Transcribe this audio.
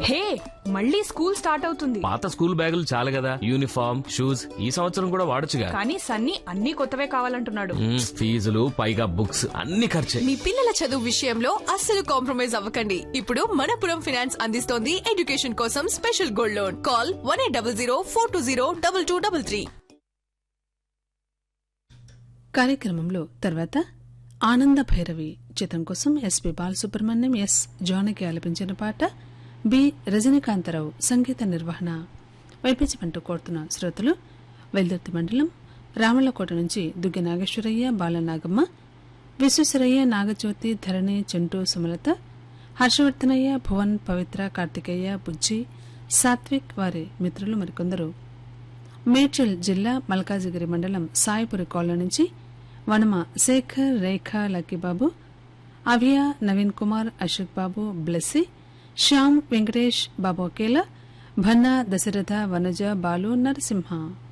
హే మళ్ళీ school start అవుతుంది పాత స్కూల్ బ్యాగులు చాలు కదా యూనిఫామ్ షూస్ ఈ సంవత్సరం కూడా వాడొచ్చుగా కానీ సన్నీ అన్ని కొత్తవే కావాలంటున్నాడు మ్మ్, ఫీజులు పైగా బుక్స్ అన్ని ఖర్చే మీ పిల్లల చదువు విషయంలో అస్సలు కాంప్రమైజ్ అవ్వకండి ఇప్పుడు మనపురం ఫైనాన్స్ అందిస్తోంది ఎడ్యుకేషన్ కోసం special gold loan call one eight double zero four two zero double two double three కార్యక్రమంలో తర్వాత ఆనంద భైరవి చిత్రం కోసం ఎస్పి బాలసుబ్రహ్మణ్యం ఎస్ జానకి ఆలపించిన పాట బి రజనీకాంతరావు సంగీత నిర్వహణ వైపించమంటూ కోరుతున్న శ్రోతలు వెల్దుర్తి మండలం రామళ్ళకోట నుంచి దుగ్గి నాగేశ్వరయ్య బాలనాగమ్మ విశ్వేశ్వరయ్య నాగజ్యోతి ధరణి చెంటు సుమలత హర్షవర్ధనయ్య భువన్ పవిత్ర కార్తికేయ బుజ్జి సాత్విక్ వారి మిత్రులు మరికొందరు మేడ్చల్ జిల్లా మల్కాజిగిరి మండలం సాయిపురి కాలనీ నుంచి వనమ శేఖర్ రేఖ లక్కీబాబు అవియా నవీన్ కుమార్ అశోక్ బాబు బ్లెస్సి శ్యామ్ వెంకటేష్ బాబు ఒకేలా భన్నా దశరథ వనజ బాలు నరసింహ